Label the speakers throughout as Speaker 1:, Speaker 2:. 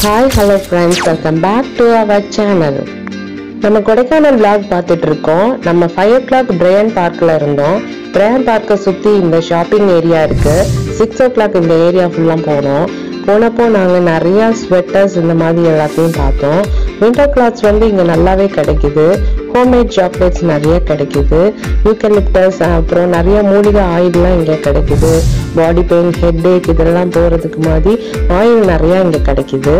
Speaker 1: hi hello friends welcome back to our channel நம்ம Kodaikanal vlog பார்த்துட்டு இருக்கோம் நம்ம ஃபைவ் ஓ கிளாக் பிரையன் பார்க்கில் இருந்தோம் பிரையன் பார்க்கை சுற்றி இந்த ஷாப்பிங் ஏரியா இருக்கு சிக்ஸ் ஓ கிளாக் இந்த ஏரியா ஃபுல்லாக போனோம் போனப்போ நாங்கள் நிறையா ஸ்வெட்டர்ஸ் இந்த மாதிரி எல்லாத்தையும் பார்த்தோம் விண்டர் கிளாத்ஸ் வந்து இங்கே நல்லாவே கிடைக்குது ஹோம்மேட் சாக்லேட்ஸ் நிறைய கிடைக்குது யூக்கலிப்டஸ் அப்புறம் நிறைய மூலிகை ஆயில்லாம் இங்கே கிடைக்குது பாடி பெயின் ஹெட் இதெல்லாம் போகிறதுக்கு மாதிரி ஆயில் நிறையா இங்கே கிடைக்குது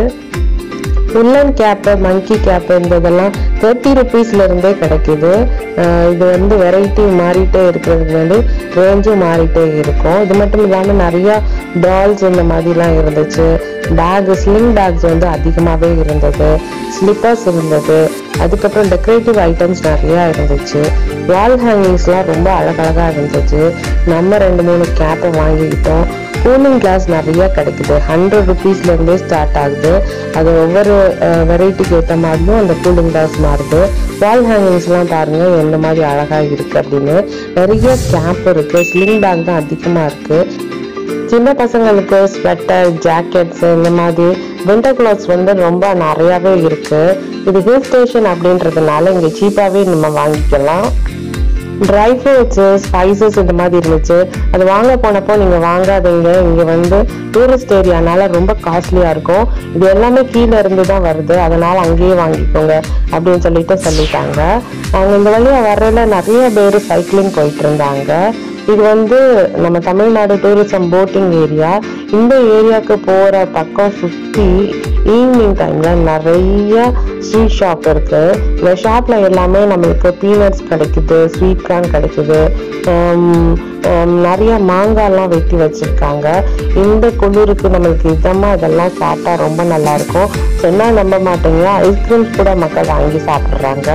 Speaker 1: உல்லன் கேப்பு மங்கி கேப்பு இந்த இதெல்லாம் தேர்ட்டி ருபீஸ்ல இருந்தே கிடைக்குது அஹ் இது வந்து வெரைட்டி மாறிட்டே இருக்கிறதுக்கு வந்து ரேஞ்சும் மாறிட்டே இருக்கும் இது மட்டும் இல்லாமல் நிறைய டால்ஸ் இந்த மாதிரிலாம் இருந்துச்சு பேக் ஸ்லிங் பேக்ஸ் வந்து அதிகமாகவே இருந்தது ஸ்லிப்பர்ஸ் இருந்தது அதுக்கப்புறம் டெக்கரேட்டிவ் ஐட்டம்ஸ் நிறையா இருந்துச்சு வால் ஹேங்கிங்ஸ்லாம் ரொம்ப அழகழகாக இருந்துச்சு நம்ம ரெண்டு மூணு கேப்பை வாங்கிக்கிட்டோம் கூலிங் கிளாஸ் நிறைய கிடைக்குது ஹண்ட்ரட் ருபீஸ்லேருந்தே ஸ்டார்ட் ஆகுது அது ஒவ்வொரு வெரைட்டிக்கு ஏற்ற மாதிரியும் அந்த கூலிங் கிளாஸ் மாறுது வால் ஹேங்கிங்ஸ்லாம் பாருங்க எந்த மாதிரி அழகாக இருக்குது அப்படின்னு நிறைய கேப் இருக்குது ஸ்லிங் பேக் தான் அதிகமாக இருக்குது சின்ன பசங்களுக்கு ஸ்வெட்டர் ஜாக்கெட்ஸ் இந்த மாதிரி விண்டர் கிளாத்ஸ் வந்து ரொம்ப நிறையாவே இருக்கு இது ஹில் ஸ்டேஷன் அப்படின்றதுனால இங்கே சீப்பாகவே நம்ம வாங்கிக்கலாம் ட்ரை ஃப்ரூட்ஸு ஸ்பைசஸ் இந்த மாதிரி இருந்துச்சு அது வாங்க போனப்போ நீங்கள் வாங்காதீங்க இங்கே வந்து டூரிஸ்ட் ஏரியானால ரொம்ப காஸ்ட்லியாக இருக்கும் இது எல்லாமே கீழே இருந்து தான் வருது அதனால் அங்கேயே வாங்கிக்கோங்க அப்படின்னு சொல்லிட்டு சொல்லிட்டாங்க அவங்க இந்த வழியாக வர்றதுல நிறைய பேர் சைக்கிளிங் போயிட்டு இருந்தாங்க இது வந்து நம்ம தமிழ்நாடு டூரிசம் போட்டிங் ஏரியா இந்த ஏரியாவுக்கு போகிற பக்கம் சுற்றி ஈவினிங் டைமில் நிறைய ஸ்வீட் ஷாப் இருக்கு இந்த ஷாப்பில் எல்லாமே நம்மளுக்கு பீனட்ஸ் கிடைக்குது ஸ்வீட் கார்ன் கிடைக்குது ஆம், ஆம், நிறைய மாங்காய்லாம் வெட்டி வச்சிருக்காங்க இந்த குளிருக்கு நம்மளுக்கு இதமாக இதெல்லாம் சாப்பிட்டா ரொம்ப நல்லா இருக்கும் சொன்னால் நம்ப மாட்டீங்க ஐஸ்கிரீம்ஸ் கூட மக்கள் வாங்கி சாப்பிட்றாங்க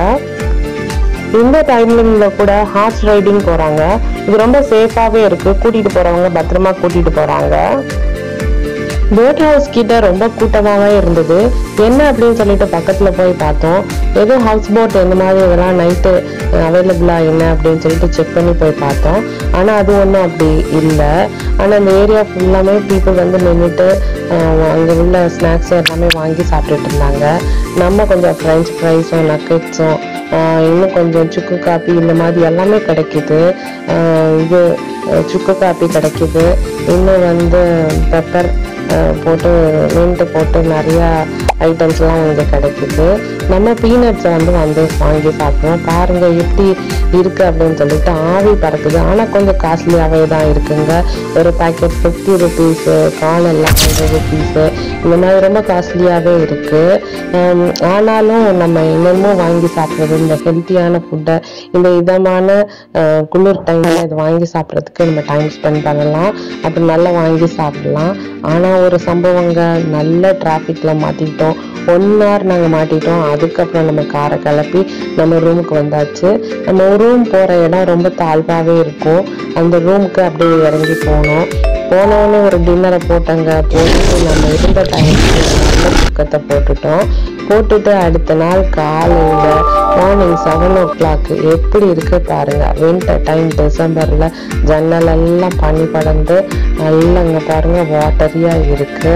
Speaker 1: இந்த டைமிங்ல கூட ஹார்ஸ் ரைடிங் போறாங்க இது ரொம்ப சேஃபாவே இருக்கு கூட்டிட்டு போறவங்க பத்திரமா கூட்டிட்டு போறாங்க போட் ஹவுஸ் கிட்ட ரொம்ப கூட்டமாவே இருந்தது என்ன அப்படின்னு சொல்லிட்டு பக்கத்துல போய் பார்த்தோம் ஏதோ ஹவுஸ் போட் இந்த மாதிரி இதெல்லாம் நைட்டு அவைலபிளா என்ன அப்படின்னு சொல்லிட்டு செக் பண்ணி போய் பார்த்தோம் ஆனா அது ஒன்றும் அப்படி இல்லை ஆனா இந்த ஏரியா ஃபுல்லாமே பீப்புள் வந்து நின்றுட்டு அங்கே உள்ள ஸ்நாக்ஸ் எல்லாமே வாங்கி சாப்பிட்டுட்டு இருந்தாங்க நம்ம கொஞ்சம் ஃப்ரெஞ்ச் ஃப்ரைஸும் நக்கெட்ஸும் இன்னும் கொஞ்சம் சுக்கு காப்பி இந்த மாதிரி எல்லாமே கிடைக்குது ஆஹ் இது அஹ் சுக்கு காப்பி கிடைக்குது இன்னும் வந்து பெப்பர் போட்டு மின்ட்டு போட்டு நிறையா ஐட்டம்ஸ்லாம் இங்கே கிடைக்குது நம்ம பீனட்ஸை வந்து வந்து வாங்கி சாப்பிடுவோம் பாருங்க எப்படி இருக்கு அப்படின்னு சொல்லிட்டு ஆவி பறக்குது ஆனால் கொஞ்சம் காஸ்ட்லியாகவே தான் இருக்குங்க ஒரு பாக்கெட் ஃபிஃப்டி ருபீஸு கார்ன் எல்லாம் ஹண்ட்ரட் ருபீஸு இந்த மாதிரி ரொம்ப காஸ்ட்லியாகவே இருக்கு ஹம், ஆனாலும் நம்ம இன்னமும் வாங்கி சாப்பிட்றது இந்த ஹெல்த்தியான ஃபுட்டை இந்த இதமான அஹ், குளிர் டைமில் இது வாங்கி சாப்பிட்றதுக்கு நம்ம டைம் ஸ்பெண்ட் பண்ணலாம் அப்படி நல்லா வாங்கி சாப்பிடலாம் ஆனால் ஒரு சம்பவங்க நல்ல டிராஃபிக்கில் மாட்டிக்கிட்டோம் ஒன் ஹவர் நாங்கள் மாட்டிட்டோம் அதுக்கப்புறம் நம்ம காரை கிளப்பி நம்ம ரூமுக்கு வந்தாச்சு நம்ம ரூம் போகிற இடம் ரொம்ப தாழ்வாகவே இருக்கும் அந்த ரூமுக்கு அப்படியே இறங்கி போனோம் போனோடனே ஒரு டின்னரை போட்டங்க போட்டுட்டு நம்ம இருந்த டைமுக்கு நல்ல தூக்கத்தை போட்டுட்டோம் போட்டுட்டு அடுத்த நாள் காலையில் மார்னிங் செவன் ஓ கிளாக் எப்படி இருக்கு பாருங்க வின்டர் டைம் டிசம்பரில் ஜன்னல் எல்லாம் பனி படர்ந்து நல்லா இங்கே பாருங்க வாட்டரியாக இருக்கு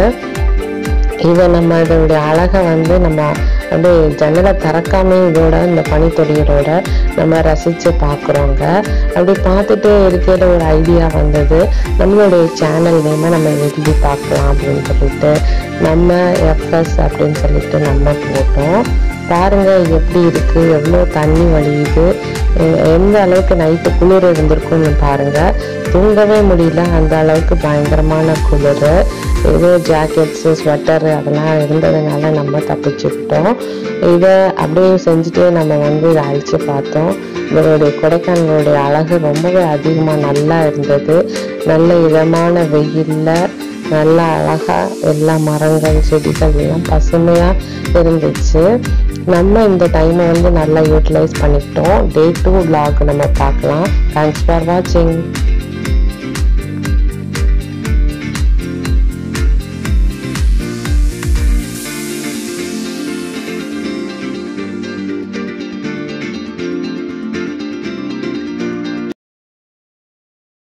Speaker 1: இதை நம்ம இதோடைய அழகை வந்து நம்ம அப்படியே ஜன்னலை திறக்காம இதோட இந்த பனித்தொடிகளோட நம்ம ரசித்து பார்க்குறோங்க அப்படி பார்த்துட்டு இருக்கிற ஒரு ஐடியா வந்தது நம்மளுடைய சேனல் நேமை நம்ம எழுதி பார்க்கலாம் அப்படின்னு சொல்லிட்டு நம்ம எஃப்எஸ் அப்படின்னு சொல்லிட்டு நம்ம போட்டோம் பாருங்க எப்படி இருக்கு எவ்வளோ தண்ணி வழியுது எ- எந்த அளவுக்கு நைட்டு குளிர் இருந்திருக்கும்னு பாருங்க தூங்கவே முடியல அந்த அளவுக்கு பயங்கரமான குளிர் ஏதோ ஜாக்கெட்ஸு ஸ்வெட்டரு அதெல்லாம் இருந்ததுனால நம்ம தப்பிச்சுக்கிட்டோம் இதை அப்படியே செஞ்சுட்டே நம்ம வந்து இதை அழிச்சு பார்த்தோம் இதனுடைய கொடைக்கானலுடைய அழகு ரொம்பவே அதிகமாக நல்லா இருந்தது நல்ல இதமான வெயில்ல நல்லா அழகா எல்லா மரங்கள் செடிகள் எல்லாம் பசுமையா இருந்துச்சு நம்ம இந்த டைமை வந்து நல்லா யூட்டிலைஸ் பண்ணிக்கிட்டோம் டே டூ vlog நம்ம பார்க்கலாம் தேங்க்ஸ் ஃபார் வாட்சிங்